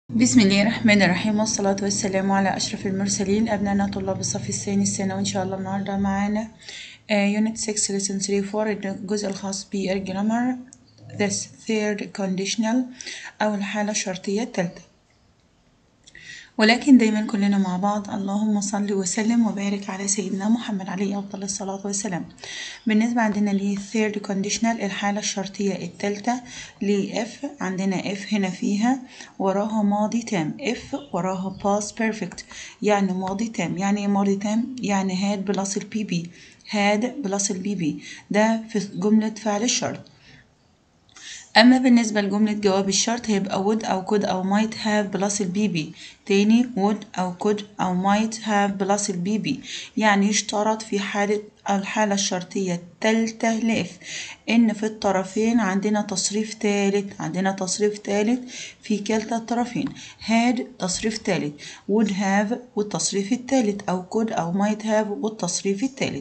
بسم الله الرحمن الرحيم والصلاة والسلام على أشرف المرسلين أبنائنا طلاب الصف الثاني الثانوي إن شاء الله النهاردة معانا يونت 6 lesson 3 4 الجزء الخاص بالجرامر this third conditional أو الحالة الشرطية الثالثة ولكن دايما كلنا مع بعض اللهم صل وسلم وبارك على سيدنا محمد عليه أفضل الصلاة والسلام بالنسبة عندنا ل third conditional الحالة الشرطية الثالثة ل if عندنا if هنا فيها وراها ماضي تام if وراها past perfect يعني ماضي تام يعني ايه ماضي تام يعني had بلس البي بي had بلس البي بي ده في جملة فعل الشرط أما بالنسبة لجملة جواب الشرط هيبقى would أو could أو might have بلس البي بي تاني would أو could أو might have بلس البي بي يعني يشترط في حالة الحالة الشرطية التالتة لإف إن في الطرفين عندنا تصريف تالت عندنا تصريف تالت في كلتا الطرفين had تصريف تالت would have والتصريف التالت أو could أو might have والتصريف التالت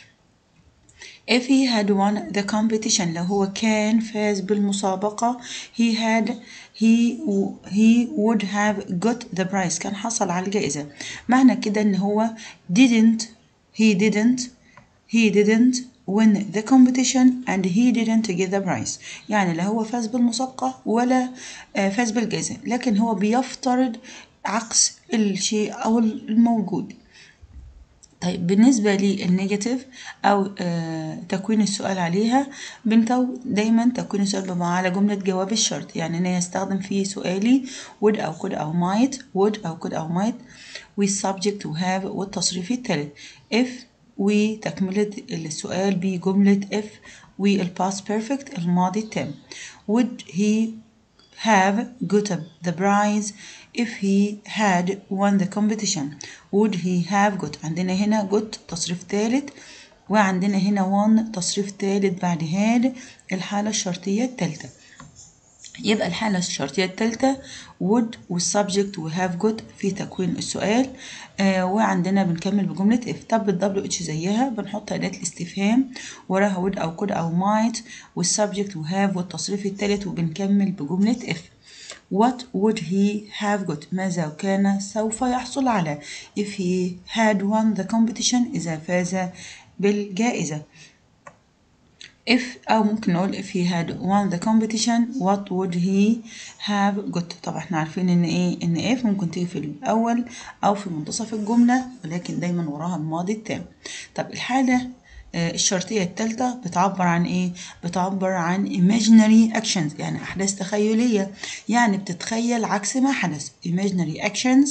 If he had won the competition لو هو كان فاز بالمسابقة he had he he would have got the prize كان حصل على الجائزة معنى كده إن هو didn't he didn't he didn't win the competition and he didn't get the prize يعني لا هو فاز بالمسابقة ولا فاز بالجائزة لكن هو بيفترض عكس الشيء أو الموجود طيب بالنسبة للنيجاتيف أو آه تكوين السؤال عليها بنكون دايما تكوين السؤال بيبقى على جملة جواب الشرط يعني أنا أستخدم فيه سؤالي would أو could أو might would أو could أو might with subject to have والتصريف التالت if وتكملة السؤال بجملة if والpast perfect الماضي التام would he have got the prize if he had won the competition would he have got عندنا هنا got تصريف ثالث وعندنا هنا won تصريف ثالث بعد had الحالة الشرطية الثالثة يبقى الحالة الشرطية الثالثة would والسبجكت وهاف got في تكوين السؤال آه وعندنا بنكمل بجملة if طب الدبليو اتش زيها بنحط أداة الاستفهام وراها would أو could أو might والسبجكت وهاف والتصريف الثالث وبنكمل بجملة if What would he have got ماذا كان سوف يحصل على if he had won the competition إذا فاز بالجائزة if أو ممكن نقول if he had won the competition what would he have got طبعا احنا عارفين ان ايه ان if ممكن تيجي في الأول أو في منتصف الجملة ولكن دايما وراها الماضي التام طب الحالة الشرطية الثالثة بتعبر عن إيه؟ بتعبر عن imaginary actions يعني أحداث تخيلية يعني بتتخيل عكس ما حدث imaginary actions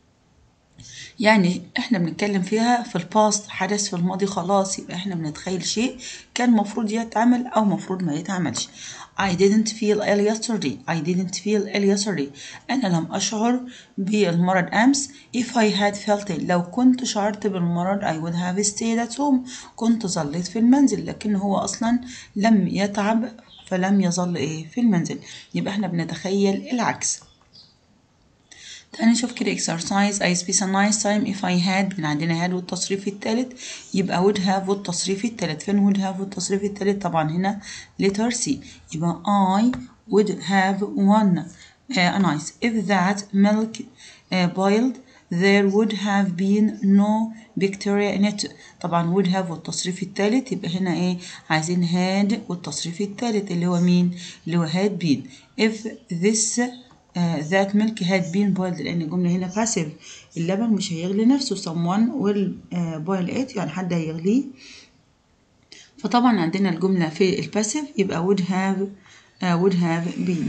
يعني احنا بنتكلم فيها في الباست حدث في الماضي خلاص يبقى احنا بنتخيل شيء كان مفروض يتعمل أو مفروض ما يتعملش I didn't feel ill yesterday I didn't feel ill yesterday أنا لم أشعر بالمرض أمس if I had felt it لو كنت شعرت بالمرض I would have stayed at home كنت ظليت في المنزل لكن هو أصلا لم يتعب فلم يظل إيه في المنزل يبقى احنا بنتخيل العكس تعالى نشوف كده exercise I spend a nice time if I had من عندنا had والتصريف التالت يبقى would have والتصريف التالت فين would have والتصريف التالت طبعا هنا letter C يبقى I would have won uh, a nice if that milk uh, boiled there would have been no bacteria in it طبعا would have والتصريف التالت يبقى هنا ايه عايزين had والتصريف التالت اللي هو مين اللي هو had been if this Uh, that milk had been boiled لأن الجملة هنا passive اللبن مش هيغلي نفسه someone will uh, boil it يعني حد هيغليه فطبعا عندنا الجملة في الباسيف يبقى would have uh, would have been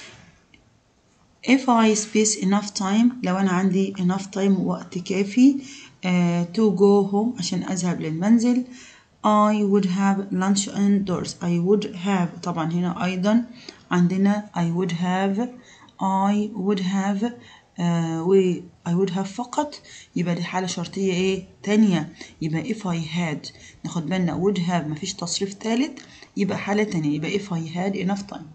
if I space enough time لو أنا عندي enough time وقت كافي uh, to go home عشان أذهب للمنزل I would have lunch indoors I would have طبعا هنا أيضا عندنا I would have I would have uh, و I would have فقط يبقى دي حالة شرطية ايه تانية يبقى if I had ناخد بالنا would have مفيش تصريف تالت يبقى حالة تانية يبقى if I had enough time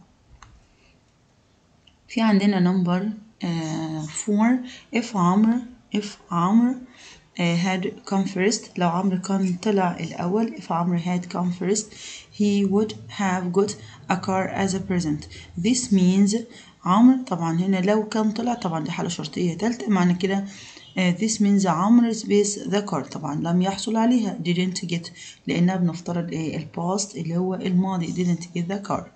في عندنا number uh, four if عمرو if عمرو uh, had come first لو عمرو كان طلع الأول if عمرو had come first he would have got a car as a present this means عمرو طبعا هنا لو كان طلع طبعا دي حالة شرطية تالتة معنى كده آه، this means عمرو space the car طبعا لم يحصل عليها didn't get لأنها بنفترض ايه الباست اللي هو الماضي didn't get the car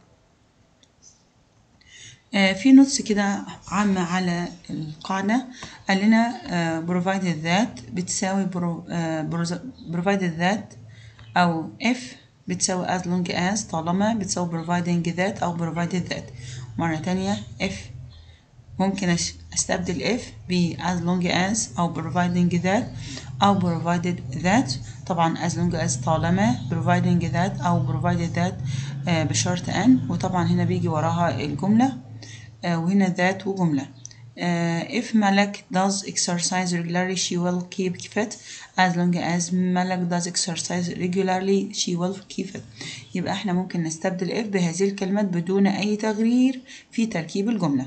آه، في نص كده عامة على القاعدة قال لنا آه، provided that بتساوي برو- آه، بروز- provided that أو if بتساوي as long as طالما بتساوي providing that أو provided that مرة تانية if ممكن أش- أستبدل if ب as long as أو providing that أو provided that طبعا as long as طالما providing that أو provided that آه، بشرط أن وطبعا هنا بيجي وراها الجملة آه، وهنا that وجملة آه، if ملك does exercise regularly she will keep fit as long as ملك does exercise regularly she will keep fit يبقى احنا ممكن نستبدل if بهذه الكلمات بدون أي تغيير في تركيب الجملة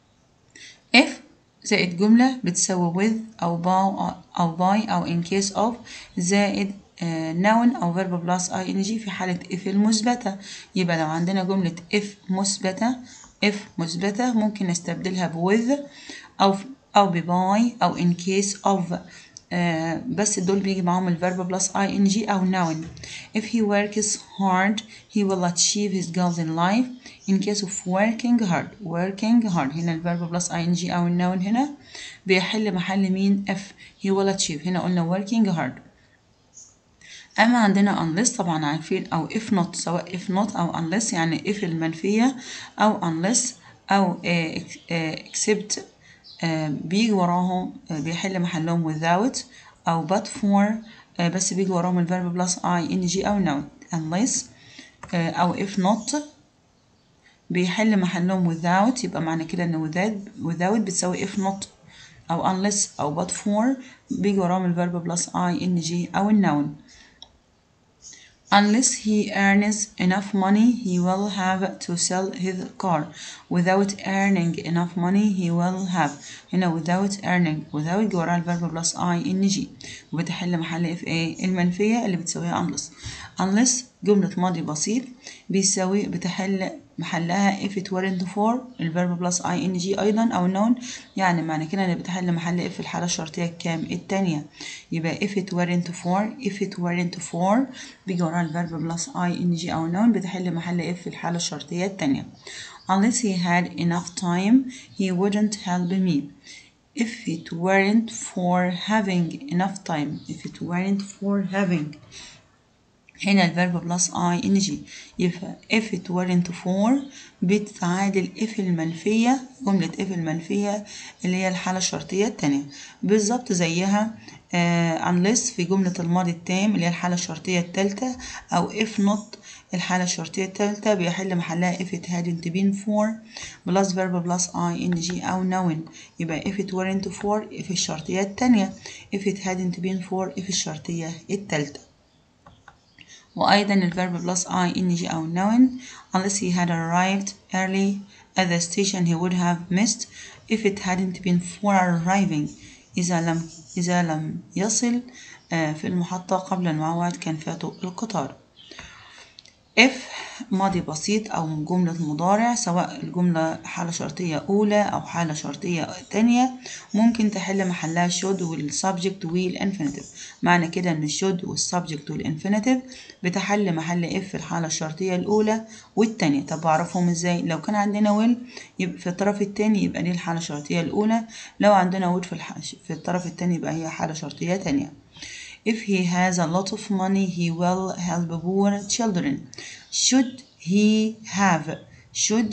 if زائد جملة بتساوي with أو by أو by أو in case of زائد آه، noun أو verb plus ing في حالة if المثبتة يبقى لو عندنا جملة if مثبتة if مثبتة ممكن نستبدلها ب with أو أو ب by أو in case of آه، بس دول بيجي معاهم الverb plus ing أو noun if he works hard he will achieve his goals in life in case of working hard working hard هنا الverb plus ing أو الnoun هنا بيحل محل مين if he will achieve هنا قلنا working hard أما عندنا unless طبعا عارفين أو if not سواء if not أو unless يعني if المنفية أو unless أو آه، آه، except آه، بيجي وراهم آه، بيحل محلهم without أو but for آه، بس بيجي وراهم الverb plus ing أو noun unless آه، أو if not بيحل محلهم without يبقى معنى كده إن without, without بتساوي if not أو unless أو but for بيجي وراهم الverb plus ing أو الnoun Unless he earns enough money, he will have to sell his car. Without earning enough money, he will have. هنا without earning without جه وراها الفيرب بلس ing وبتحل محل اف ايه المنفية اللي بتساويها unless. Unless جملة ماضي بسيط بيساوي بتحل محلها if it weren't for الفيرب بلس ing أيضا أو noun يعني معنى كده إن بتحل محل if الحالة الشرطية الكام التانية يبقى if it weren't for if it weren't for بيجي وراها الفيرب بلس ing أو noun بتحل محل if الحالة الشرطية التانية unless he had enough time he wouldn't help me if it weren't for having enough time if it weren't for having هنا الفيرب بلس اي ان جي يبقى if it weren't for بتعادل if المنفية جملة if المنفية اللي هي الحالة الشرطية التانية بالظبط زيها آه unless في جملة الماضي التام اللي هي الحالة الشرطية التالتة أو if not الحالة الشرطية التالتة بيحل محلها if it hadn't been for plus verb plus ing أو noun يبقى if it weren't for if الشرطية التانية if it hadn't been for if الشرطية التالتة وأيضا الverb plus ing أو noun unless he had arrived early at the station he would have missed if it hadn't been for arriving إذا لم إذا لم يصل آه، في المحطة قبل الموعد كان فاته القطار if ماضي بسيط أو جملة مضارع سواء الجملة حالة شرطية أولى أو حالة شرطية تانية ممكن تحل محلها should والسبجكت والinfinitive معنى كده إن should والسبجكت والinfinitive بتحل محل if في الحالة الشرطية الأولى والتانية طب أعرفهم إزاي لو كان عندنا will يبقى في الطرف التاني يبقى دي الحالة الشرطية الأولى لو عندنا would في, الح... في الطرف التاني يبقى هي حالة شرطية تانية If he has a lot of money, he will help poor children. Should he have? Should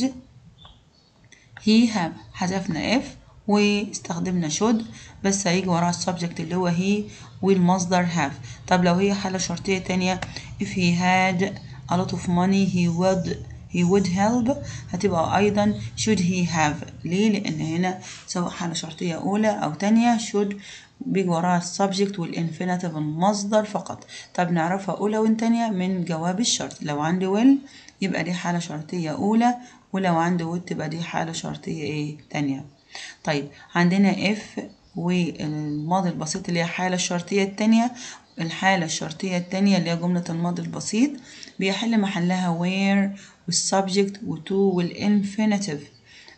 he have? حذفنا if واستخدمنا should بس هيجي وراها السبجكت اللي هو he والمصدر have. طب لو هي حالة شرطية تانية if he had a lot of money he would he would help هتبقى أيضا should he have ليه؟ لأن هنا سواء حالة شرطية أولى أو تانية should بيجي وراها السبجكت والانفينيتيف المصدر فقط طب نعرفها أولى والتانية من جواب الشرط لو عندي will يبقى دي حالة شرطية أولى ولو عندي would تبقى دي حالة شرطية إيه تانية طيب عندنا if والماضي البسيط اللي هي الحالة الشرطية التانية الحالة الشرطية التانية اللي هي جملة الماضي البسيط بيحل محلها where والسبجكت وتو والانفينيتيف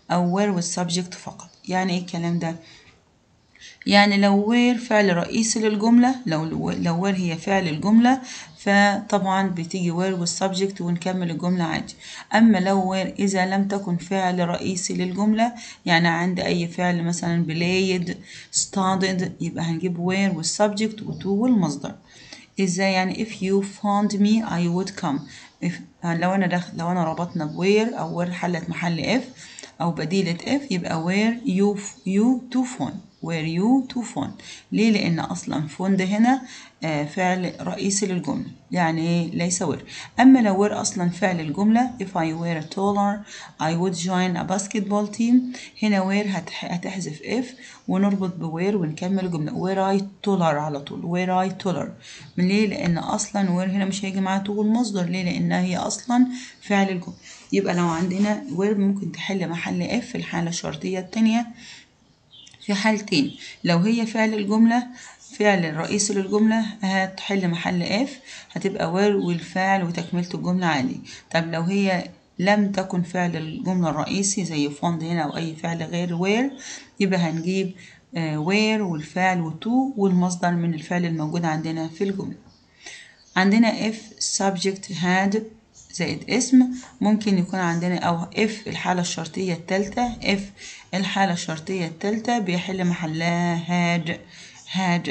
أو where والسبجكت فقط يعني إيه الكلام ده؟ يعني لو where فعل رئيسي للجملة لو لو where هي فعل الجملة فطبعا بتيجي where والسبجكت ونكمل الجملة عادي أما لو where إذا لم تكن فعل رئيسي للجملة يعني عند أي فعل مثلا played studied يبقى هنجيب where والسبجكت وتو والمصدر ازاي يعني if you found me I would come if لو انا دخل لو انا ربطنا ب where او where حلت محل if او بديلة if يبقى where you you to phone where you to phone ليه لان اصلا found هنا آه فعل رئيسي للجملة يعني ليس where اما لو where اصلا فعل الجملة if I were taller I would join a basketball team هنا where هتحذف if ونربط ب where ونكمل الجملة where I taller على طول where I taller من ليه لان اصلا where هنا مش هيجي معاها to المصدر ليه لانها هي اصلا فعل الجملة يبقى لو عندنا where ممكن تحل محل if في الحالة الشرطية التانية في حالتين لو هي فعل الجملة فعل الرئيسي للجملة هتحل محل if هتبقى where والفعل وتكملة الجملة عادي طب لو هي لم تكن فعل الجملة الرئيسي زي found هنا أو أي فعل غير where يبقى هنجيب where والفعل وتو والمصدر من الفعل الموجود عندنا في الجملة عندنا if subject had زائد اسم ممكن يكون عندنا أو if الحالة الشرطية التالتة if الحالة الشرطية التالتة بيحل محلها had had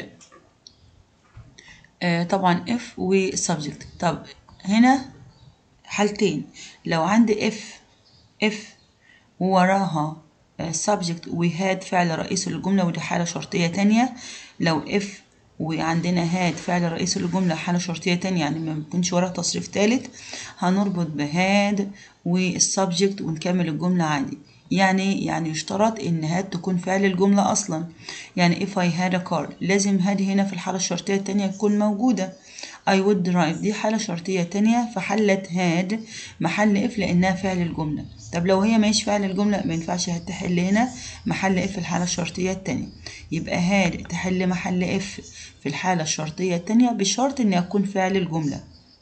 آه طبعا if و subject طب هنا حالتين لو عندي if if ووراها subject و had فعل رئيسي للجملة ودي حالة شرطية تانية لو if وعندنا هاد فعل رئيسي للجملة حالة شرطية تانية يعني ما بيكونش وراها تصريف تالت هنربط بهاد والسبجكت ونكمل الجملة عادي يعني يعني يشترط ان هاد تكون فعل الجملة اصلا يعني if I had a car لازم هاد هنا في الحالة الشرطية التانية تكون موجودة I would drive دي حالة شرطية تانية فحلت هاد محل if لأنها فعل الجملة طب لو هي ماهيش فعل الجملة ما ينفعش هتحل هنا محل if الحالة الشرطية التانية يبقى هاد تحل محل if في الحالة الشرطية التانية بشرط إنها تكون فعل الجملة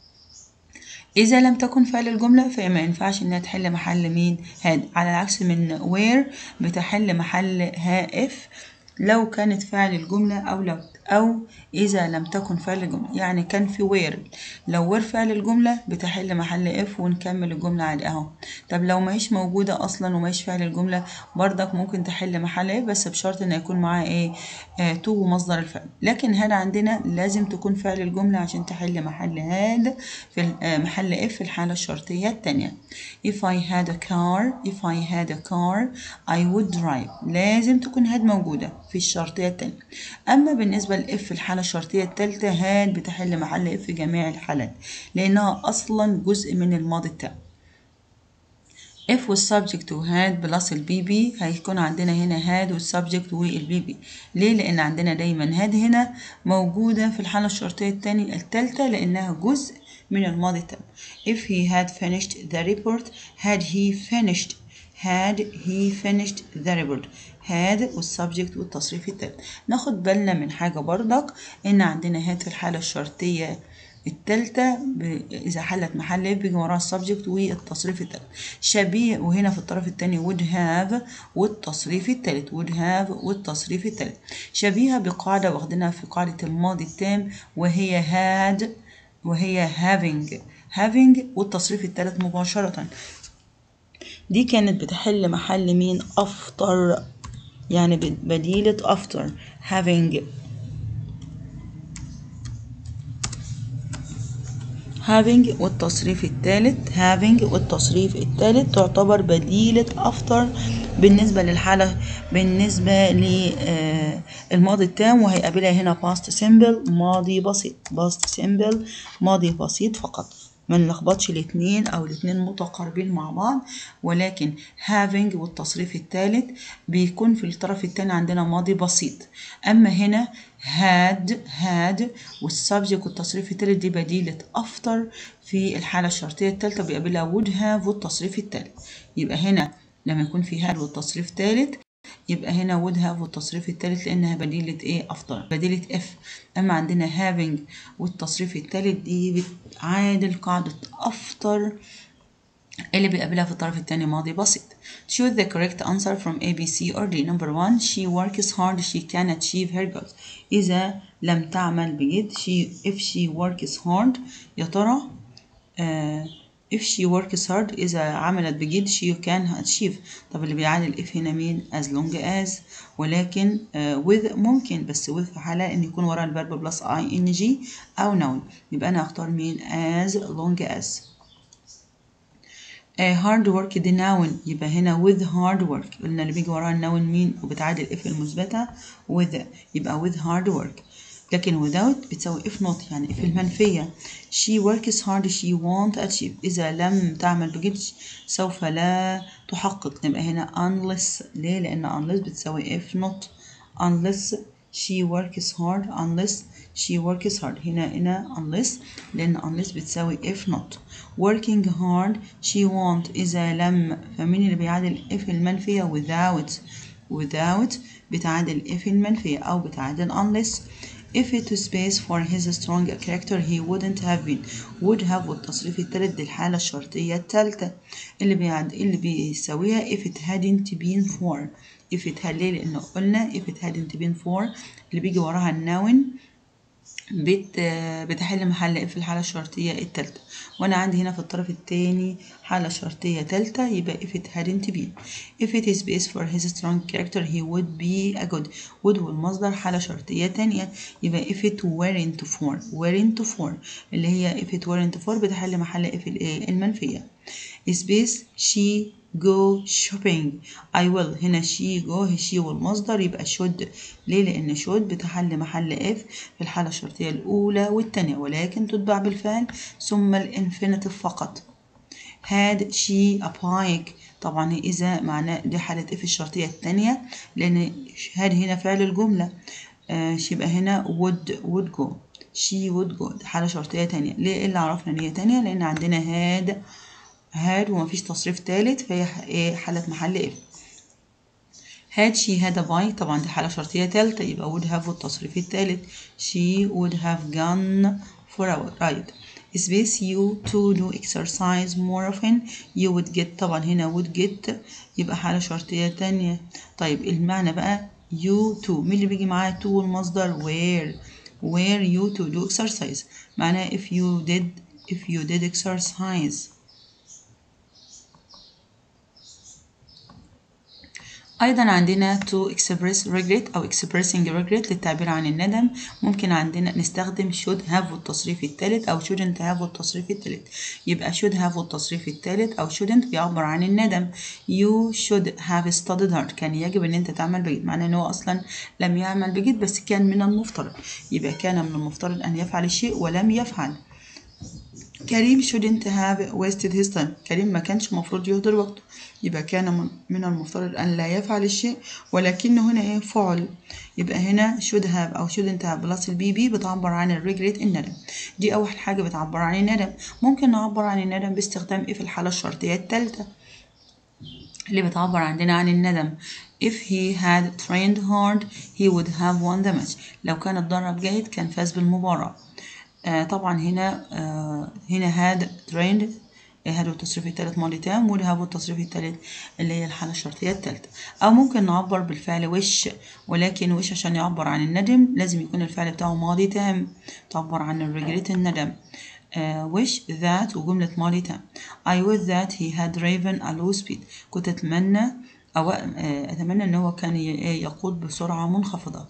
إذا لم تكن فعل الجملة فما ينفعش إنها تحل محل مين هاد على العكس من where بتحل محل ها if لو كانت فعل الجملة أو لو أو إذا لم تكن فعل الجملة يعني كان في وير لو وير فعل الجملة بتحل محل اف ونكمل الجملة عادي أهو طب لو ماهيش موجودة أصلا وماهيش فعل الجملة برضك ممكن تحل محل اف بس بشرط إن يكون معاه إيه آه تو مصدر الفعل لكن هنا عندنا لازم تكون فعل الجملة عشان تحل محل هاد في آه محل اف في الحالة الشرطية التانية if I had a car if I had a car I would drive لازم تكون هاد موجودة في الشرطية التانية أما بالنسبة لإف في الحالة الشرطية التالتة هاد بتحل محل إف في جميع الحالات لأنها أصلا جزء من الماضي التام if والسبجكت وهاد بلس البي بي هيكون عندنا هنا هاد والسبجكت والبي بي ليه لأن عندنا دايما هاد هنا موجودة في الحالة الشرطية التانية التالتة لأنها جزء من الماضي التام if he had finished the report had he finished had he finished the report had والسبجكت والتصريف التالت ناخد بالنا من حاجة برضك إن عندنا هاد في الحالة الشرطية التالتة ب... إذا حلت محل بيجي وراها السبجكت والتصريف التالت شبيه وهنا في الطرف التاني would have والتصريف التالت would have والتصريف التالت شبيهة بقاعدة واخدينها في قاعدة الماضي التام وهي had وهي having having والتصريف التالت مباشرة دي كانت بتحل محل مين after يعني بديلة after having having والتصريف الثالث having والتصريف الثالث تعتبر بديلة after بالنسبة للحالة بالنسبة للماضي التام وهيقابلها هنا past simple ماضي بسيط past simple ماضي بسيط فقط ما نلخبطش الاتنين او الاتنين متقاربين مع بعض ولكن having والتصريف الثالث بيكون في الطرف الثاني عندنا ماضي بسيط اما هنا had had والسبجكت والتصريف الثالث دي بديلة after في الحالة الشرطية الثالثة بيقابلها would have والتصريف الثالث يبقى هنا لما يكون في had والتصريف الثالث يبقى هنا would have والتصريف الثالث لأنها بديلة إيه أفضل بديلة if أما عندنا having والتصريف الثالث دي بتعادل قاعدة after اللي بيقابلها في الطرف الثاني ماضي بسيط choose the correct answer from A, B, C or D number one she works hard she can achieve her goals إذا لم تعمل بجد she if she works hard يا ترى آه if she works hard إذا عملت بجد she can achieve طب اللي بيعادل if هنا مين as long as ولكن آه with ممكن بس with في حالة إن يكون ورا الفيرب plus ing أو noun يبقى أنا هختار مين as long as آه hard work دي noun يبقى هنا with hard work قلنا اللي بيجي وراها النون مين وبتعادل if المثبتة with يبقى with hard work لكن without بتساوي if not يعني if المنفية she works hard she won't achieve إذا لم تعمل بجد سوف لا تحقق نبقى هنا unless ليه لأن unless بتساوي if not unless she works hard unless she works hard هنا هنا unless لأن unless بتساوي if not working hard she won't إذا لم فمين اللي بيعادل if المنفية without without بتعادل if المنفية أو بتعادل unless if it was space for his strong character he wouldn't have been would have والتصريف التالت دي الحالة الشرطية التالتة اللي بيعد اللي بيساويها if it hadn't been for if it had ليه لأنه قلنا if it hadn't been for اللي بيجي وراها النون بت بتحل محل في الحالة الشرطية التالتة وأنا عندي هنا في الطرف التاني حالة شرطية تالتة يبقى if it hadn't been if it is based for his strong character he would be a good would والمصدر حالة شرطية تانية يبقى if it weren't for weren't for اللي هي if it weren't for بتحل محل if الايه المنفية space she go shopping I will هنا she go she والمصدر يبقى should ليه لأن should بتحل محل if في الحالة الشرطية الأولى والتانية ولكن تتبع بالفعل ثم الانفينيتيف فقط had she a bike طبعا إذا معناه دي حالة if الشرطية التانية لأن had هنا فعل الجملة آه يبقى هنا would would go she would go دي حالة شرطية تانية ليه اللي عرفنا إن هي تانية لأن عندنا had had ومفيش تصريف تالت فهي ايه حالة محل اف had she had a bike طبعا دي حالة شرطية تالتة يبقى would have والتصريف التالت she would have gone for a ride space you to do exercise more often you would get طبعا هنا would get يبقى حالة شرطية تانية طيب المعنى بقى you to مين اللي بيجي معاه to المصدر where where you to do exercise معناه if you did if you did exercise أيضا عندنا to express regret أو expressing regret للتعبير عن الندم ممكن عندنا نستخدم should have والتصريف الثالث أو shouldn't have والتصريف الثالث يبقى should have والتصريف الثالث أو shouldn't بيعبر عن الندم you should have studied hard كان يجب إن أنت تعمل بجد معناه إن هو أصلا لم يعمل بجد بس كان من المفترض يبقى كان من المفترض أن يفعل الشيء ولم يفعل كريم shouldn't have wasted his time كريم ما كانش المفروض يهدر وقته يبقى كان من المفترض أن لا يفعل الشيء ولكنه هنا إيه فعل يبقى هنا should have أو shouldn't have بلس البي بي بتعبر عن الريجريت الندم دي أول حاجة بتعبر عن الندم ممكن نعبر عن الندم باستخدام إيه في الحالة الشرطية الثالثة اللي بتعبر عندنا عن الندم if he had trained hard he would have won the match لو كان اتدرب جيد كان فاز بالمباراة آه طبعا هنا آه هنا had trained هاد التصريف التالت ماضي تام والهاب التصريف التالت اللي هي الحالة الشرطية التالتة أو ممكن نعبر بالفعل وش ولكن وش عشان يعبر عن الندم لازم يكون الفعل بتاعه ماضي تام تعبر عن الريجريت الندم uh, wish that وجملة ماضي تام I wish that he had driven a low speed كنت أتمنى أو أتمنى إن هو كان يقود بسرعة منخفضة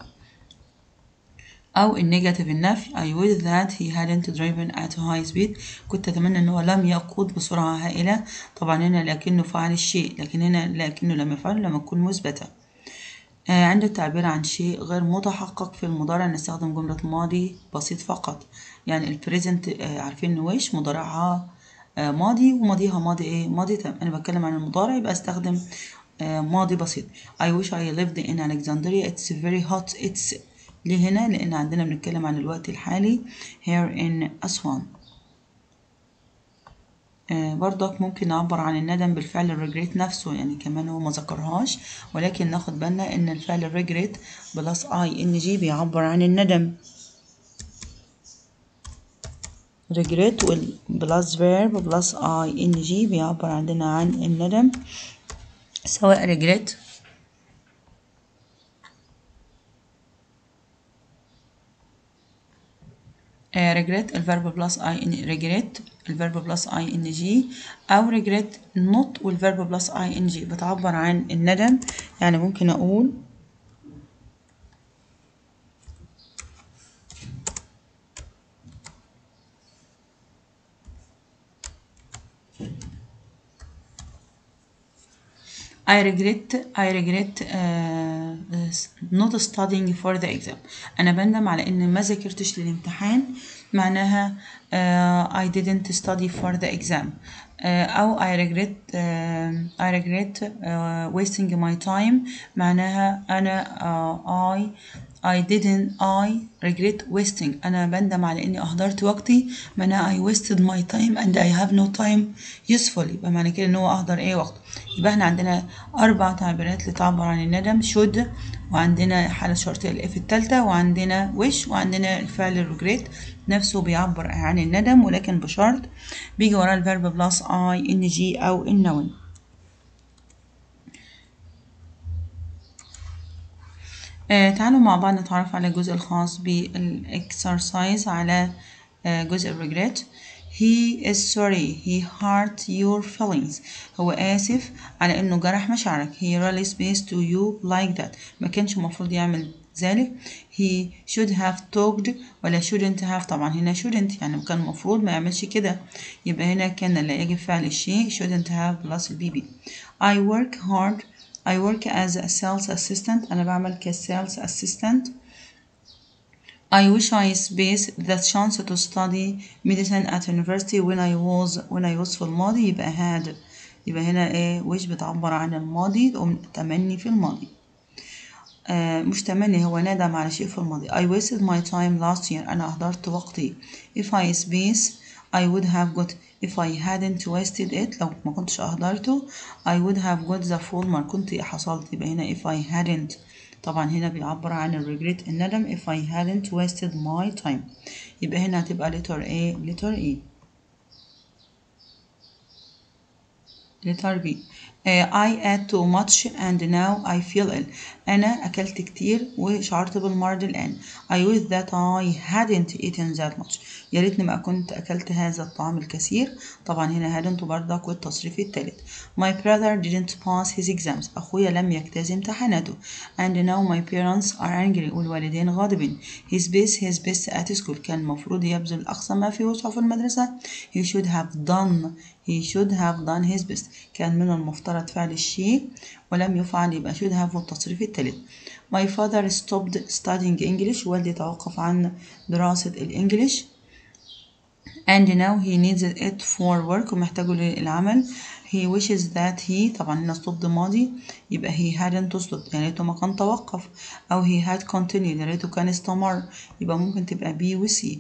أو النيجاتيف النفي I wish that he hadn't driven at high speed كنت أتمنى إن هو لم يقود بسرعة هائلة طبعا هنا لكنه فعل الشيء لكن هنا لكنه لم يفعل لما تكون مثبتة آه عند التعبير عن شيء غير متحقق في المضارع نستخدم جملة ماضي بسيط فقط يعني البريزنت آه عارفين وش مضارعها آه ماضي وماضيها ماضي ايه ماضي تام أنا بتكلم عن المضارع يبقى استخدم آه ماضي بسيط I wish I lived in Alexandria it's very hot it's ليه هنا لأن عندنا بنتكلم عن الوقت الحالي here in أسوان آه برضك ممكن نعبر عن الندم بالفعل الريجريت نفسه يعني كمان هو ما ذكرهاش ولكن ناخد بالنا ان الفعل الريجريت بلس اي ان جي بيعبر عن الندم regret وال plus verb plus ing بيعبر عندنا عن الندم سواء regret آه، regret الفيرب بلس اي ان regret الفيرب بلس اي ان جي او regret not والفيرب بلس اي ان جي بتعبر عن الندم يعني ممكن اقول I regret I regret uh, not studying for the exam أنا بندم على إن ما ذاكرتش للامتحان معناها uh, I didn't study for the exam uh, أو I regret uh, I regret uh, wasting my time معناها أنا uh, I I didn't I regret wasting أنا بندم على إني أهدرت وقتي معناها I wasted my time and I have no time useful يبقى معنى كده إن هو أهدر إيه وقت يبقى إحنا عندنا أربع تعبيرات لتعبر عن الندم should وعندنا حالة شرطية الإف التالتة وعندنا wish وعندنا الفعل الريجريت نفسه بيعبر عن الندم ولكن بشرط بيجي وراه الفيرب بلس I إن جي أو النون آه تعالوا مع بعض نتعرف على الجزء الخاص بالاكسرسايز على آه جزء الريجريت He is sorry he hurt your feelings هو آسف على إنه جرح مشاعرك he really space to you like that ما كانش المفروض يعمل ذلك he should have talked ولا shouldn't have طبعا هنا shouldn't يعني كان المفروض ما يعملش كده يبقى هنا كان لا يجب فعل الشيء shouldn't have plus البي I work hard I work as a sales assistant أنا بعمل كسales assistant I wish I space the chance to study medicine at university when I was when I was في الماضي يبقى had يبقى هنا ايه wish بتعبر عن الماضي تقوم تمني في الماضي آه مش تمني هو ندم على شيء في الماضي I wasted my time last year أنا أهدرت وقتي if I space I would have got if I hadn't wasted it لو ما كنتش أهدرته I would have got the full mark كنت حصلت يبقى هنا if I hadn't طبعا هنا بيعبر عن الريجريت الندم if I hadn't wasted my time يبقى هنا هتبقى letter A letter E letter B uh, I ate too much and now I feel ill أنا أكلت كتير وشعرت بالمرض الآن I wish that I hadn't eaten that much يا ريتني ما كنت أكلت هذا الطعام الكثير طبعا هنا hadn't بردك والتصريف الثالث My brother didn't pass his exams أخويا لم يجتاز امتحاناته and now my parents are angry والوالدين غاضبين his best his best at school كان المفروض يبذل أقصى ما في وسعه في المدرسة he should have done he should have done his best كان من المفترض فعل الشيء ولم يفعل يبقى should have والتصريف الثالث My father stopped studying English والدي توقف عن دراسة الإنجليش and now he needs it for work ومحتاجه للعمل he wishes that he طبعا هنا stopped ماضي يبقى he hadn't stopped يعني ريته ما كان توقف أو he had continued يا ريته كان استمر يبقى ممكن تبقى B و C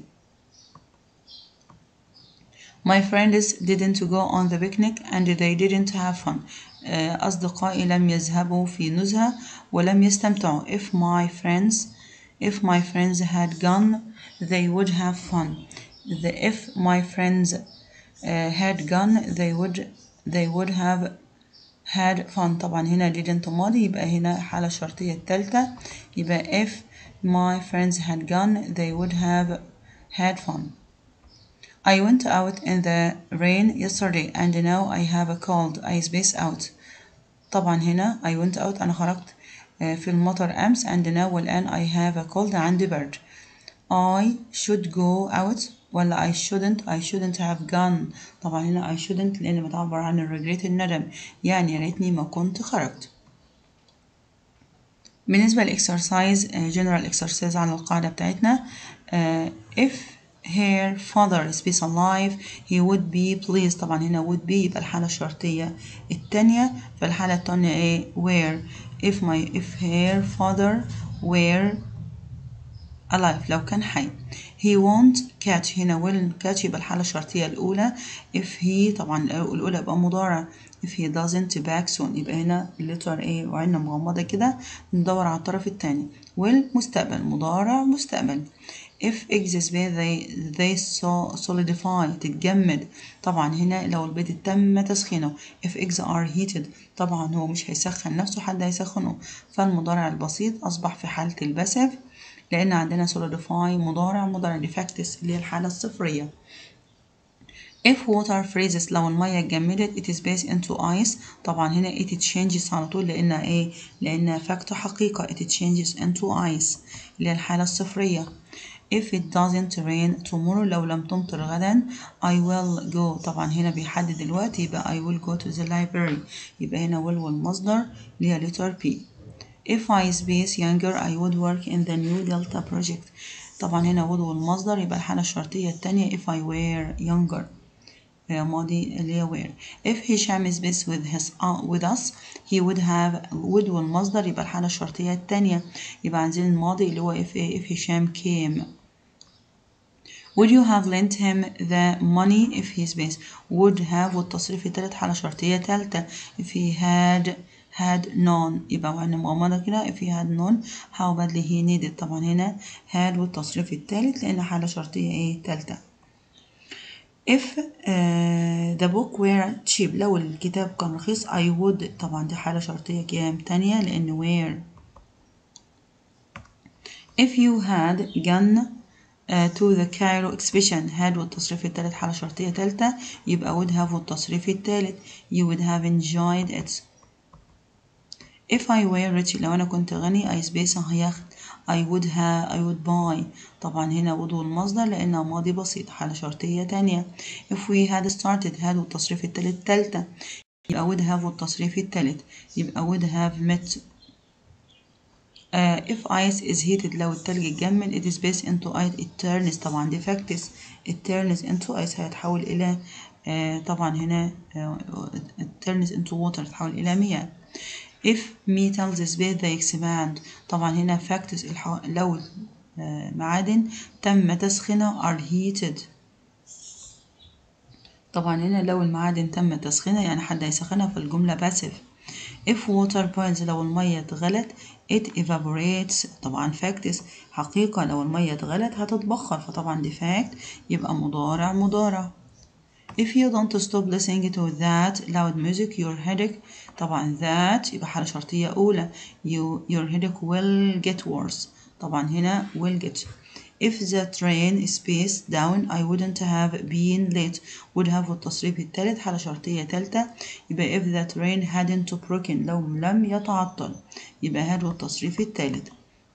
My friends didn't go on the picnic and they didn't have fun. أصدقائي لم يذهبوا في نزهة ولم يستمتعوا. If my friends if my friends had gone they would have fun. The if my friends uh, had gone they would they would have had fun. طبعا هنا didn't ماضي يبقى هنا حالة شرطية التالتة يبقى if my friends had gone they would have had fun. I went out in the rain yesterday and now I have a cold. I space out. طبعا هنا I went out أنا خرجت في المطر أمس and now والآن I have a cold عندي برد. I should go out ولا I shouldn't I shouldn't have gone طبعا هنا I shouldn't لأن بتعبر عن الريجريت الندم يعني يا ريتني ما كنت خرجت. بالنسبة للإكسرسايز general exercise على القاعدة بتاعتنا if her father space alive he would be pleased طبعا هنا would be يبقى الحالة الشرطية التانية فالحالة التانية ايه where if my if her father were alive لو كان حي he won't catch هنا will catch يبقى الحالة الشرطية الأولى if he طبعا الأولى يبقى مضارع if he doesn't back soon يبقى هنا letter A وعيننا مغمضة كده ندور على الطرف التاني will مستقبل مضارع مستقبل if eggs they they solidify تتجمد طبعا هنا لو البيض تم تسخينه if eggs are heated طبعا هو مش هيسخن نفسه حد هيسخنه فالمضارع البسيط أصبح في حالة الباسف لأن عندنا solidify مضارع مضارع defectus اللي هي الحالة الصفرية if water freezes لو المية اتجمدت it is based into ice طبعا هنا it changes على طول لأنها إيه؟ لأنها فاكت حقيقة it changes into ice اللي هي الحالة الصفرية if it doesn't rain tomorrow لو لم تمطر غدا I will go طبعا هنا بيحدد الوقت يبقى I will go to the library يبقى هنا will والمصدر اللي هي letter P if I space younger I would work in the new Delta project طبعا هنا would والمصدر يبقى الحالة الشرطية التانية if I were younger ماضي اللي هي were if هشام is based with his uh, with us he would have would والمصدر يبقى الحالة الشرطية التانية يبقى عندنا الماضي اللي هو if if هشام came would you have lent him the money if he's based would have والتصريف التالت حالة شرطية تالتة if he had had known يبقى وعندنا مغمضة كده if he had known how badly he needed طبعا هنا had والتصريف التالت لأن حالة شرطية ايه تالتة if uh, the book were cheap لو الكتاب كان رخيص I would طبعا دي حالة شرطية كام تانية لأن were if you had gone uh, to the Cairo exhibition had والتصريف التالت حالة شرطية تالتة يبقى would have والتصريف التالت you would have enjoyed it if I were rich لو أنا كنت غني I space هياخد I would have I would buy طبعا هنا would والمصدر لأنها ماضي بسيط حالة شرطية تانية if we had started had والتصريف التالت تالتة يبقى would have والتصريف التالت يبقى would have met uh, if ice is heated لو التلج اتجمد it is based into ice it turns طبعا دي factors it turns into ice هيتحول إلى uh, طبعا هنا uh, it turns into water يتحول إلى مياه if metals is based they expand طبعا هنا factors الح... لو معادن تم تسخينها are heated طبعا هنا لو المعادن تم تسخينها يعني حد هيسخنها فالجملة passive if water boils لو المية اتغلت it evaporates طبعا factors حقيقة لو المية اتغلت هتتبخر فطبعا دي fact يبقى مضارع مضارع if you don't stop listening to that loud music your headache طبعا that يبقى حالة شرطية أولى you, your headache will get worse طبعا هنا will get if the train spaced down I wouldn't have been late would have التصريف التالت حالة شرطية تالتة يبقى if the train hadn't broken لو لم يتعطل يبقى had والتصريف التالت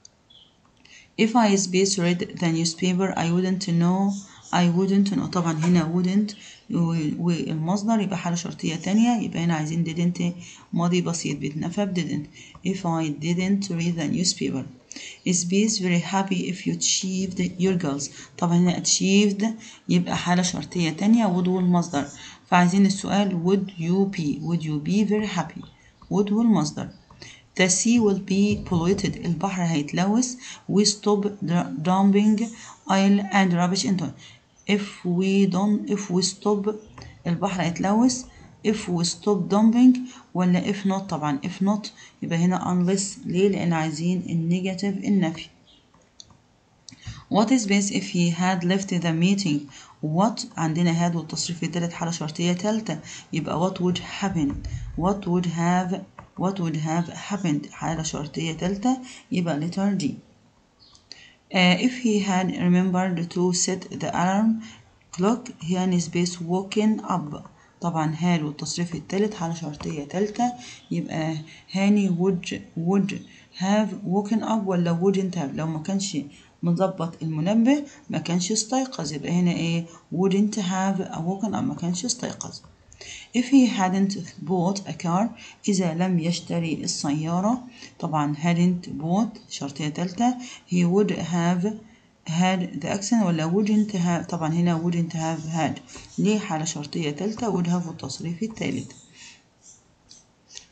if I space read the newspaper I wouldn't know I wouldn't know طبعا هنا wouldn't والمصدر يبقى حالة شرطية تانية يبقى هنا عايزين didn't ماضي بسيط بيتنفى ب didn't if I didn't read the newspaper is bees very happy if you achieved your goals طبعا هنا achieved يبقى حالة شرطية تانية would والمصدر فعايزين السؤال would you be would you be very happy would والمصدر The sea will be polluted البحر هيتلوث we stop dumping oil and rubbish into if we don't if we stop البحر هيتلوث if we stop dumping ولا if not طبعا if not يبقى هنا unless ليه لأن عايزين النيجاتيف النفي What is best if he had left the meeting what عندنا had والتصريف التالت حالة شرطية تالتة يبقى what would happen what would have what would have happened حالة شرطية تالتة يبقى letter D uh, if he had remembered to set the alarm clock he had space woken up طبعا had والتصريف التالت حالة شرطية تالتة يبقى هاني would would have woken up ولا wouldn't have لو ما كانش مظبط المنبه ما كانش استيقظ يبقى هنا ايه wouldn't have woken up ما كانش استيقظ if he hadn't bought a car إذا لم يشتري السيارة طبعا hadn't bought شرطية تالتة he would have had the accent ولا wouldn't have طبعا هنا wouldn't have had, had. ليه حالة شرطية تالتة would have والتصريف التالت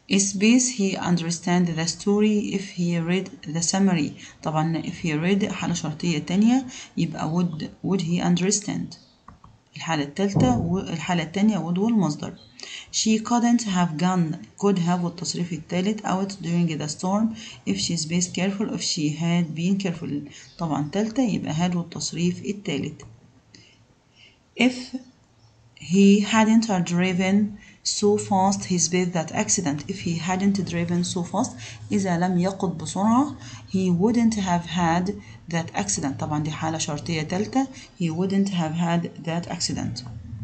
space he understand the story if he read the summary طبعا if he read حالة شرطية تانية يبقى would would he understand الحالة التالتة والحالة التانية would والمصدر she couldn't have gone could have والتصريف التالت out during the storm if she's been careful if she had been careful طبعا تالتة يبقى had والتصريف التالت if he hadn't driven so fast his bed that accident if he hadn't driven so fast إذا لم يقض بسرعة he wouldn't have had that accident طبعا دي حالة شرطية تالتة he wouldn't have had that accident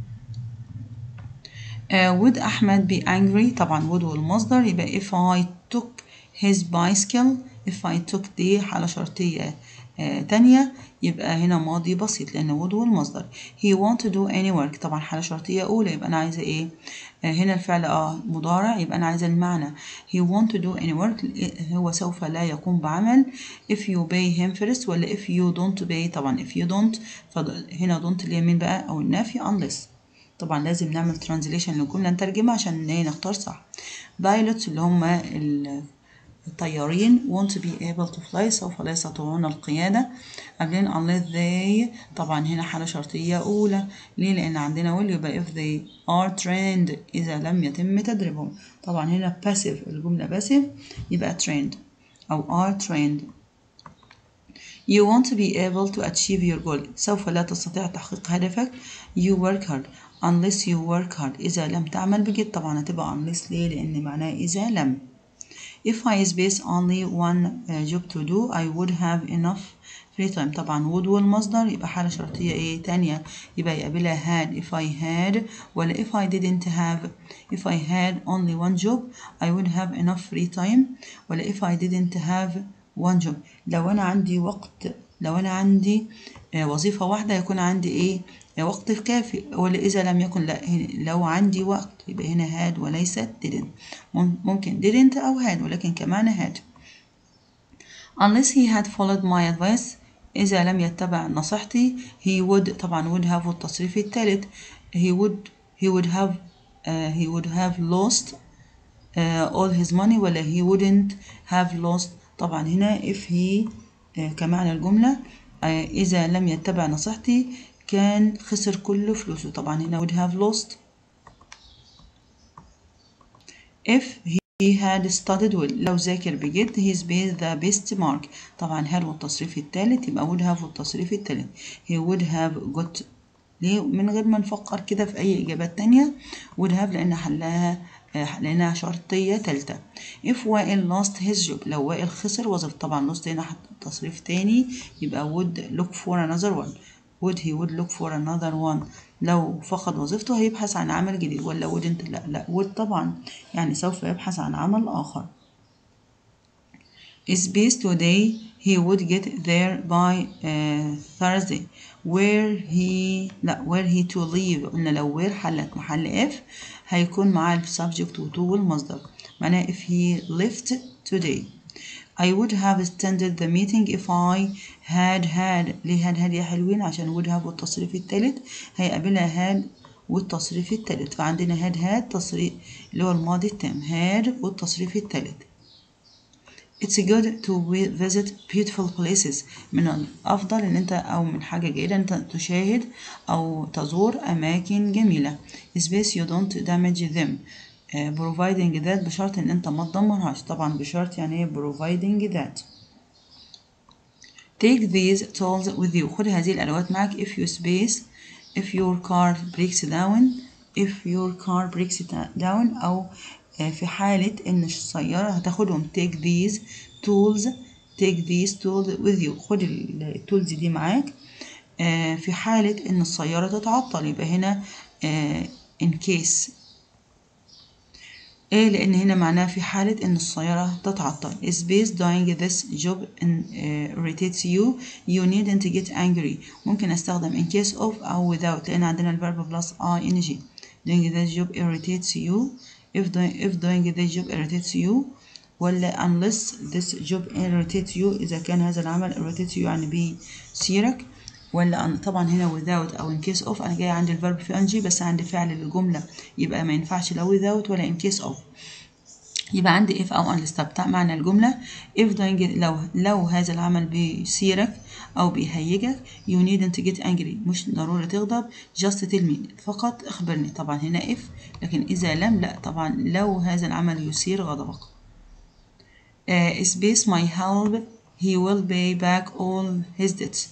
uh, would أحمد be angry طبعا would والمصدر يبقى if I took his bicycle if I took دي حالة شرطية آه تانية يبقى هنا ماضي بسيط لأن would والمصدر he want to do any work طبعا حالة شرطية أولى يبقى أنا عايزة إيه آه هنا الفعل اه مضارع يبقى أنا عايزة المعنى he want to do any work هو سوف لا يقوم بعمل if you pay him first ولا if you don't pay طبعا if you don't فهنا don't اللي مين بقى أو النافي unless طبعا لازم نعمل ترانزليشن للجملة نترجمها عشان ايه نختار صح بايلوتس اللي هم الطيارين want to be able to fly سوف لا يستطيعون القيادة قبلين unless they طبعا هنا حالة شرطية أولى ليه لأن عندنا will يبقى if they are trained إذا لم يتم تدريبهم طبعا هنا passive الجملة passive يبقى trained أو are trained You want to be able to achieve your goal سوف لا تستطيع تحقيق هدفك you work hard unless you work hard إذا لم تعمل بجد طبعا هتبقى unless ليه لأن معناه إذا لم If I space only one uh, job to do I would have enough free time طبعا would والمصدر يبقى حالة شرطية ايه تانية يبقى يقابلها had if I had ولا if I didn't have if I had only one job I would have enough free time ولا if I didn't have one job لو أنا عندي وقت لو أنا عندي وظيفة واحدة يكون عندي إيه وقت كافي ولا إذا لم يكن لا لو عندي وقت يبقى هنا had وليست didn't ممكن didn't أو had ولكن كمان had unless he had followed my advice إذا لم يتبع نصيحتي he would طبعا would have والتصريف الثالث he would he would have uh, he would have lost uh, all his money ولا he wouldn't have lost طبعا هنا if he uh, كمعنى الجملة uh, إذا لم يتبع نصيحتي كان خسر كل فلوسه طبعا هنا would have lost if he had studied well لو ذاكر بجد he's been the best mark طبعا had والتصريف الثالث يبقى would have والتصريف الثالث he would have got ليه من غير ما نفكر كده في أي إجابات تانية would have لأن حلها لأنها شرطية تالتة if وائل lost his job لو وائل خسر وظيفته طبعا lost هنا حط تصريف تاني يبقى would look for another one would he would look for another one لو فقد وظيفته هيبحث عن عمل جديد ولا wouldn't لا لا would طبعا يعني سوف يبحث عن عمل آخر is based today he would get there by uh, Thursday where he لا where he to leave قلنا لو where حلت محل if هيكون معاه السبجكت و to والمصدر معناه if he left today I would have attended the meeting if I had had ليه had had يا حلوين عشان would have والتصريف التالت هيقابلها had والتصريف التالت فعندنا had had تصريف اللي هو الماضي التام had والتصريف التالت It's good to visit beautiful places من الأفضل إن أنت أو من حاجة جيدة أنت تشاهد أو تزور أماكن جميلة space you don't damage them uh, providing that بشرط إن أنت ما تدمرهاش طبعا بشرط يعني إيه providing that take these tools with you خد هذه الأدوات معك if you space if your car breaks down if your car breaks down أو في حالة إن السيارة هتاخدهم take these tools take these tools with you خد التولز دي معاك في حالة إن السيارة تتعطل يبقى هنا in case ايه لان هنا معناها في حالة ان السيارة تتعطل is based doing this job in, uh, irritates you you needn't get angry ممكن استخدم in case of او without لان عندنا الفيرب plus ing doing this job irritates you if doing, if doing this job irritates you ولا unless this job irritates you إذا كان هذا العمل irritates you يعني بيثيرك ولا طبعا هنا without أو in case of أنا جاي عندي الفيرب في ing بس عندي فعل للجملة يبقى ما ينفعش لا without ولا in case of يبقى عندي if أو unless طب بتاع معنى الجملة if doing it لو لو هذا العمل بيثيرك أو بيهيجك you needn't get angry مش ضروري تغضب just tell me فقط اخبرني طبعا هنا if لكن إذا لم لا طبعا لو هذا العمل يثير غضبك uh, space my help he will pay back all his debts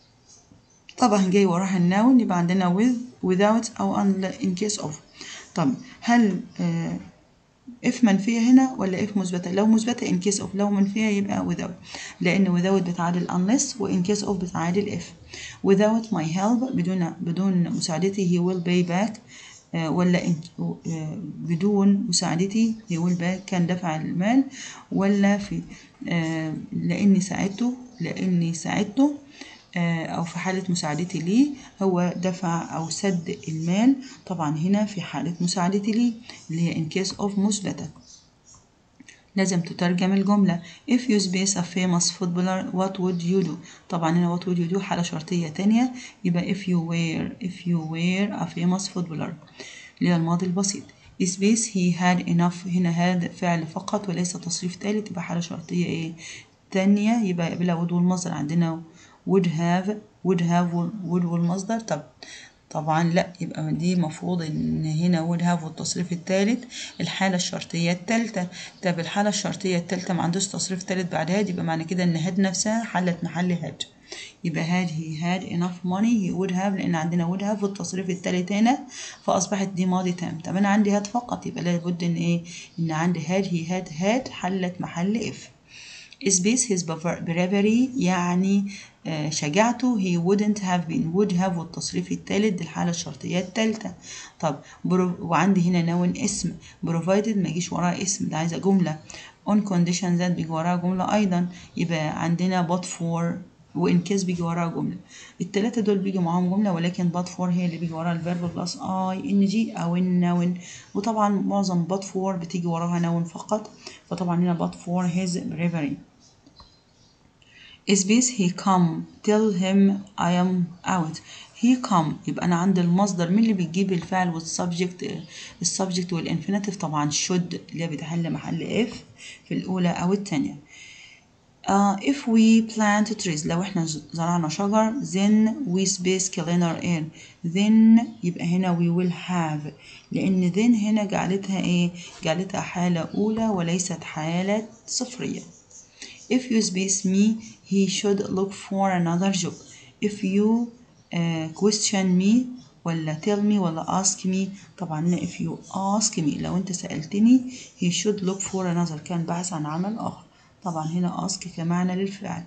طبعا جاي وراها النون يبقى عندنا with without أو in case of طب هل uh, if منفية هنا ولا if مثبتة لو مثبتة in case of لو منفية يبقى without لأن without بتعادل unless و in case of بتعادل if without my help بدون بدون مساعدتي he will pay back آه ولا in, آه بدون مساعدتي he will pay كان دفع المال ولا في آه لأني ساعدته لأني ساعدته أو في حالة مساعدتي ليه هو دفع أو سد المال طبعا هنا في حالة مساعدتي ليه اللي هي in case of مثبتة لازم تترجم الجملة if you space a famous footballer what would you do طبعا هنا what would you do حالة شرطية تانية يبقى if you were if you were a famous footballer اللي هي الماضي البسيط space he had enough هنا had فعل فقط وليس تصريف تالت يبقى حالة شرطية ايه تانية يبقى بلا would والمصدر عندنا would have would have would والمصدر طب طبعا لا يبقى دي مفروض ان هنا would have والتصريف الثالث الحالة الشرطية الثالثة طب الحالة الشرطية الثالثة ما عندوش تصريف ثالث بعد هاد يبقى معنى كده ان هاد نفسها حلت محل هاد يبقى had he had enough money he would have لان عندنا would have والتصريف الثالث هنا فاصبحت دي ماضي تام طب انا عندي هاد فقط يبقى لابد ان ايه ان عندي had he had had حلت محل if space his bravery يعني شجاعته he wouldn't have been would have والتصريف الثالث دي الحالة الشرطية الثالثة طب برو... وعندي هنا نون اسم provided ما يجيش وراه اسم ده عايزة جملة on condition that بيجي وراها جملة أيضا يبقى عندنا but for وإن كيس بيجي وراها جملة التلاتة دول بيجي معاهم جملة ولكن but for هي اللي بيجي وراها الفيرب بلس اي ان جي أو النون وطبعا معظم but for بتيجي وراها نون فقط فطبعا هنا but for his bravery is this he come tell him I am out he come يبقى أنا عند المصدر مين اللي بيجيب الفعل والسبجكت السبجكت والانفينيتيف طبعا should اللي هي بتحل محل if في الأولى أو التانية Uh, if we plant trees لو احنا زرعنا شجر then we space cleaner air then يبقى هنا we will have لأن then هنا جعلتها ايه جعلتها حالة أولى وليست حالة صفرية if you space me he should look for another job if you uh, question me ولا tell me ولا ask me طبعا if you ask me لو انت سألتني he should look for another كان بحث عن عمل آخر طبعا هنا ask كمعنى للفعل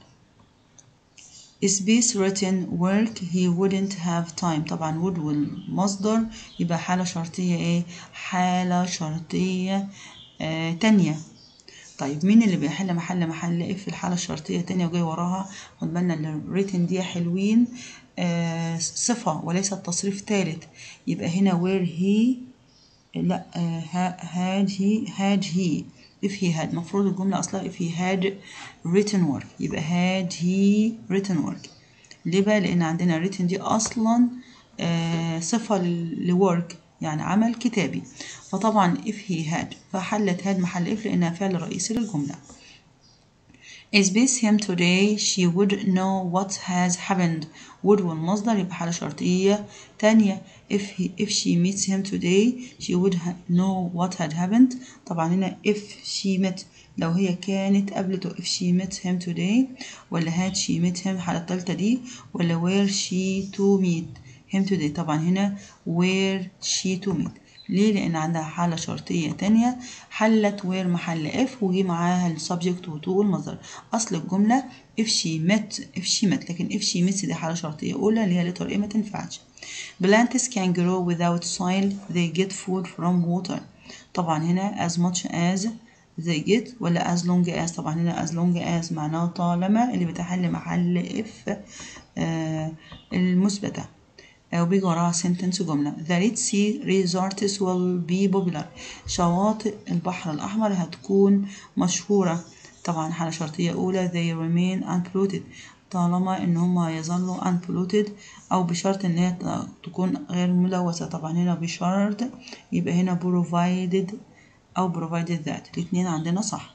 space written work he wouldn't have time طبعا would والمصدر يبقى حالة شرطية ايه حالة شرطية آه تانية طيب مين اللي بيحل محل محل اف في الحالة الشرطية تانية وجاي وراها خد بالنا ان الريتن دي حلوين آه صفة وليس تصريف تالت يبقى هنا where he لا آه had he had he if he had مفروض الجملة أصلها if he had written work يبقى had he written work ليه بقى لأن عندنا written دي أصلا آه صفة لwork يعني عمل كتابي فطبعا if he had فحلت had محل if لأنها فعل رئيسي للجملة is this him today she would know what has happened would والمصدر يبقى حالة شرطية تانية if he if she meets him today she would know what had happened طبعا هنا if she met لو هي كانت قابلته if she met him today ولا had she met him الحالة التالتة دي ولا where she to meet him today طبعا هنا where she to meet ليه؟ لأن عندها حالة شرطية تانية حلت وير محل if وجي معاها السبجكت وتو والمصدر أصل الجملة if she met if she met لكن if she met دي حالة شرطية أولى اللي هي letter A ما تنفعش plants can grow without soil they get food from water طبعا هنا as much as they get ولا as long as طبعا هنا as long as معناه طالما اللي بتحل محل if آه المثبتة وبيجي وراها sentence جملة The Red Sea resorts will be popular شواطئ البحر الأحمر هتكون مشهورة طبعا حالة شرطية أولى they remain unpolluted طالما إن هما يظلوا unpolluted أو بشرط إن هي تكون غير ملوثة طبعا هنا بشرط يبقى هنا provided أو provided that الاتنين عندنا صح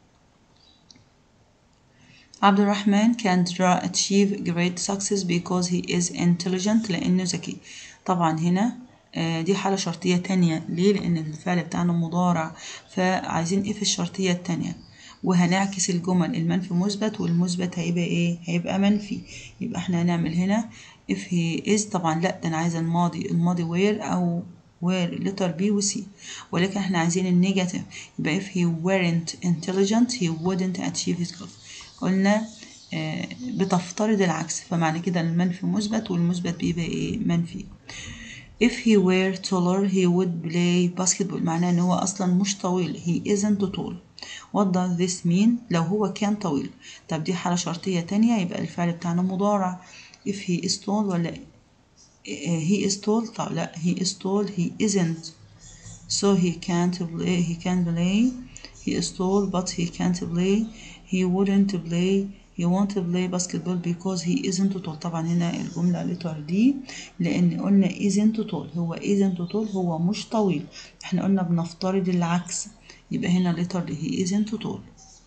عبد الرحمن can draw achieve great success because he is intelligent لأنه ذكي طبعا هنا آه، دي حالة شرطية تانية ليه؟ لأن الفعل بتاعنا مضارع فعايزين ايه في الشرطية التانية وهنعكس الجمل المنفي مثبت والمثبت هيبقى ايه؟ هيبقى منفي يبقى احنا هنعمل هنا if he is طبعا لا ده انا عايزة الماضي الماضي where أو where letter B و C ولكن احنا عايزين النيجاتيف يبقى if he weren't intelligent he wouldn't achieve his goals قلنا آه، بتفترض العكس فمعنى كده المنفي مثبت والمثبت بيبقى ايه منفي if he were taller he would play basketball معناه ان هو اصلا مش طويل he isn't tall what does this mean لو هو كان طويل طب دي حالة شرطية تانية يبقى الفعل بتاعنا مضارع if he is tall ولا آه، he is tall طب لا he is tall he isn't so he can't play he can play he is tall but he can't play he wouldn't play he won't play basketball because he isn't tall طبعا هنا الجملة لتر دي لأن قلنا isn't tall هو isn't tall هو مش طويل احنا قلنا بنفترض العكس يبقى هنا لتر دي he isn't tall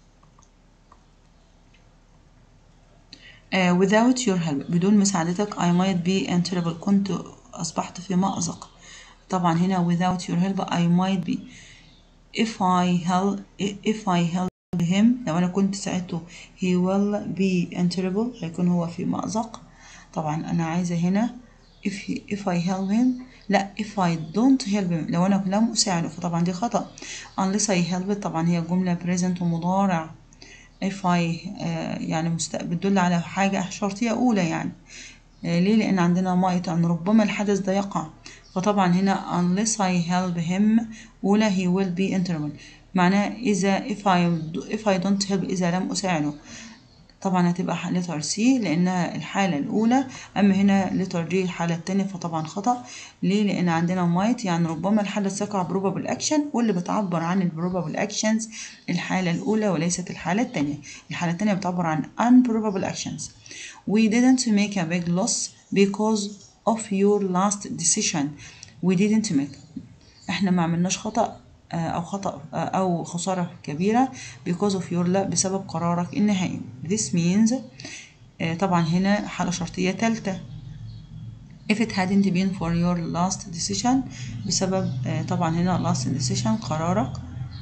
uh, without your help بدون مساعدتك I might be in trouble كنت أصبحت في مأزق طبعا هنا without your help I might be if I help if I help him لو أنا كنت ساعدته he will be in trouble هيكون هو في مأزق طبعا أنا عايزة هنا if he, if I help him لا if I don't help him لو أنا لم أساعده فطبعا دي خطأ unless I help it طبعا هي جملة present ومضارع if I آه يعني مستقبل بتدل على حاجة شرطية أولى يعني آه ليه؟ لأن عندنا might أن ربما الحدث ده يقع فطبعا هنا unless I help him أولى he will be in trouble معناه إذا if I if I don't help إذا لم أساعده طبعا هتبقى letter C لأنها الحالة الأولى أما هنا letter D الحالة التانية فطبعا خطأ ليه؟ لأن عندنا might يعني ربما الحدث يقع probable action واللي بتعبر عن ال probable actions الحالة الأولى وليست الحالة التانية الحالة التانية بتعبر عن unprobable actions we didn't make a big loss because of your last decision we didn't make احنا ما عملناش خطأ أو خطأ أو خسارة كبيرة because of your لا بسبب قرارك النهائي this means طبعا هنا حالة شرطية تالتة if it hadn't been for your last decision بسبب طبعا هنا last decision قرارك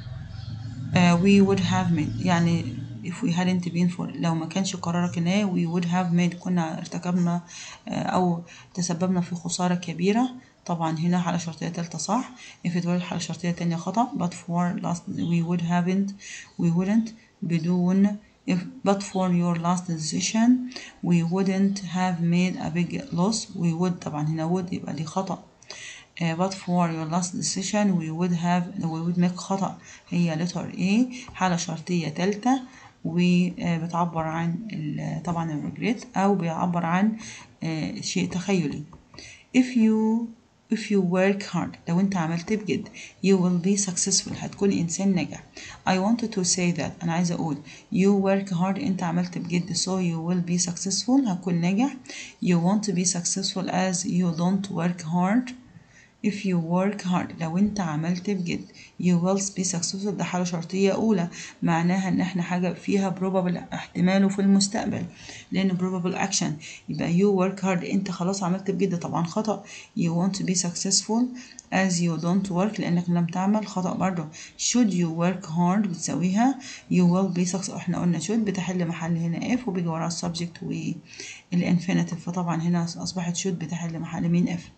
we would have made يعني if we hadn't been for لو ما كانش قرارك النهائي we would have made كنا ارتكبنا أو تسببنا في خسارة كبيرة طبعا هنا حالة شرطية تالتة صح if it were حالة شرطية تانية خطأ but for last we would haven't we wouldn't بدون if but for your last decision we wouldn't have made a big loss we would طبعا هنا would يبقى دي خطأ uh, but for your last decision we would have we would make خطأ هي letter A حالة شرطية تالتة وبتعبر عن طبعا الريجريت أو بيعبر عن uh, شيء تخيلي if you if you work hard لو انت عملت بجد you will be successful هتكون انسان ناجح I wanted to say that انا عايزه اقول you work hard انت عملت بجد so you will be successful هتكون ناجح you want to be successful as you don't work hard if you work hard لو انت عملت بجد you will be successful ده حالة شرطية أولى معناها إن احنا حاجة فيها probable احتماله في المستقبل لأن probable action يبقى you work hard انت خلاص عملت بجد طبعا خطأ you want to be successful as you don't work لأنك لم تعمل خطأ برضه should you work hard بتساويها you will be successful احنا قلنا should بتحل محل هنا if وبيجي وراها السبجكت والانفينيتيف فطبعا هنا أصبحت should بتحل محل مين if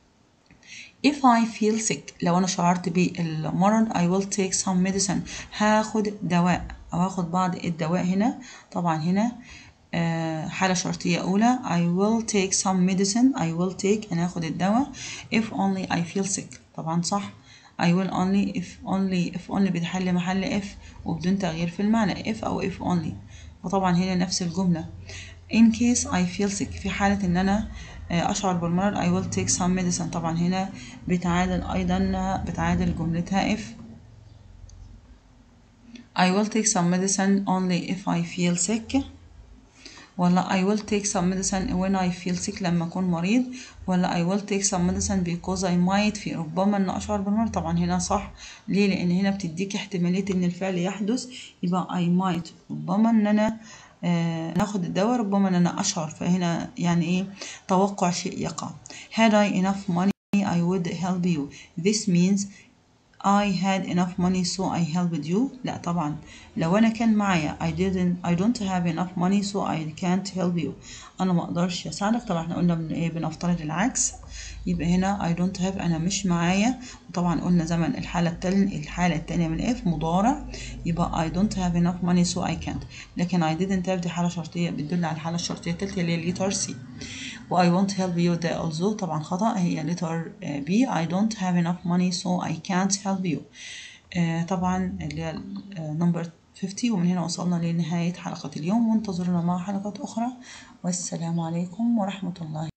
if I feel sick لو أنا شعرت بالمرض I will take some medicine هاخد دواء أو هاخد بعض الدواء هنا طبعا هنا آه حالة شرطية أولى I will take some medicine I will take أنا هاخد الدواء if only I feel sick طبعا صح I will only if only if only بتحل محل if وبدون تغيير في المعنى if أو if only وطبعا هنا نفس الجملة in case I feel sick في حالة إن أنا أشعر بالمرض I will take some medicine طبعا هنا بتعادل أيضا بتعادل جملتها if I will take some medicine only if I feel sick ولا I will take some medicine when I feel sick لما أكون مريض ولا I will take some medicine because I might في ربما أن أشعر بالمرض طبعا هنا صح ليه لأن هنا بتديك احتمالية إن الفعل يحدث يبقى I might ربما إن أنا آه ناخد الدواء ربما إن أنا أشعر فهنا يعني إيه توقع شيء يقع had I enough money I would help you this means I had enough money so I helped you لا طبعا لو أنا كان معايا I didn't I don't have enough money so I can't help you أنا ما أقدرش أساعدك طبعا احنا قلنا بن إيه بنفترض العكس يبقى هنا I don't have أنا مش معايا وطبعا قلنا زمن الحالة التانية الحالة التانية من if مضارع يبقى I don't have enough money so I can't لكن I didn't have دي حالة شرطية بتدل على الحالة الشرطية التالتة اللي هي letter C و I won't help you ده also طبعا خطأ هي letter B I don't have enough money so I can't help you آه طبعا اللي هي number 50 ومن هنا وصلنا لنهاية حلقة اليوم وانتظرونا مع حلقات أخرى والسلام عليكم ورحمة الله